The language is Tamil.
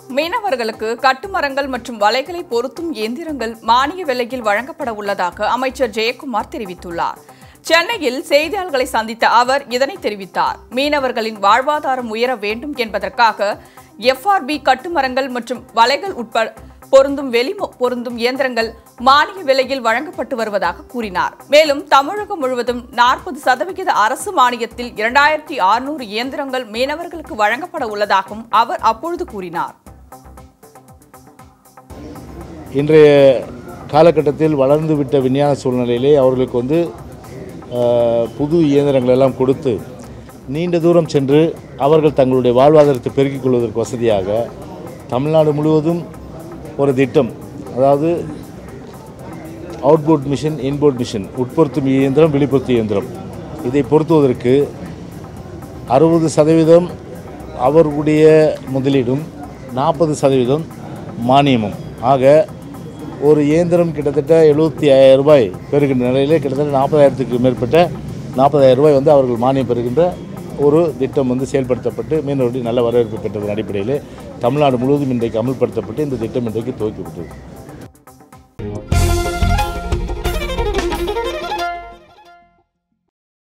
மீனவர்களுக்கு கட்டுமரங்கள் மற்றும் வலைகளை பொருத்தும் இயந்திரங்கள் மானிய விலையில் வழங்கப்பட உள்ளதாக அமைச்சர் ஜெயக்குமார் தெரிவித்துள்ளார் சென்னையில் செய்தியாளர்களை சந்தித்த அவர் இதனை தெரிவித்தார் மீனவர்களின் வாழ்வாதாரம் உயர வேண்டும் என்பதற்காக எஃப்ஆர்பி கட்டுமரங்கள் மற்றும் வலைகள் உட்பட பொருந்தும் வெளி பொருந்தும் இயந்திரங்கள் மானிய விலையில் வழங்கப்பட்டு வருவதாக கூறினார் மேலும் தமிழகம் முழுவதும் நாற்பது சதவிகித அரசு மானியத்தில் இரண்டாயிரத்தி அறுநூறு இயந்திரங்கள் மீனவர்களுக்கு வழங்கப்பட உள்ளதாகவும் அவர் அப்பொழுது கூறினார் இன்றைய காலகட்டத்தில் வளர்ந்துவிட்ட விஞ்ஞான சூழ்நிலையிலே அவர்களுக்கு வந்து அஹ், புது இயந்திரங்கள் எல்லாம் கொடுத்து நீண்ட தூரம் சென்று அவர்கள் தங்களுடைய வாழ்வாதாரத்தை பெருக்கிக் கொள்வதற்கு வசதியாக தமிழ்நாடு முழுவதும் ஒரு திட்டம் அதாவது அவுட்போர்ட் மிஷின் இன்போர்ட் மிஷின் உட்பொருத்தும் இயந்திரம் வெளிப்படுத்தும் இயந்திரம் இதை பொருத்துவதற்கு அறுபது சதவீதம் அவர்களுடைய முதலீடும் நாற்பது சதவீதம் மானியமும் ஆக ஒரு இயந்திரம் கிட்டத்தட்ட எழுபத்தி ஆயிரம் ரூபாய் பெறுகின்ற நிலையிலே கிட்டத்தட்ட நாற்பதாயிரத்துக்கு மேற்பட்ட நாற்பதாயிரம் ரூபாய் வந்து அவர்கள் மானியம் பெறுகின்ற ஒரு திட்டம் வந்து செயல்படுத்தப்பட்டு மீனவர்களுடைய நல்ல வரவேற்பு பெற்றதன் அடிப்படையில் தமிழ்நாடு முழுவதும் இன்றைக்கு அமல்படுத்தப்பட்டு இந்த திட்டம் இன்றைக்கு துவக்கப்பட்டது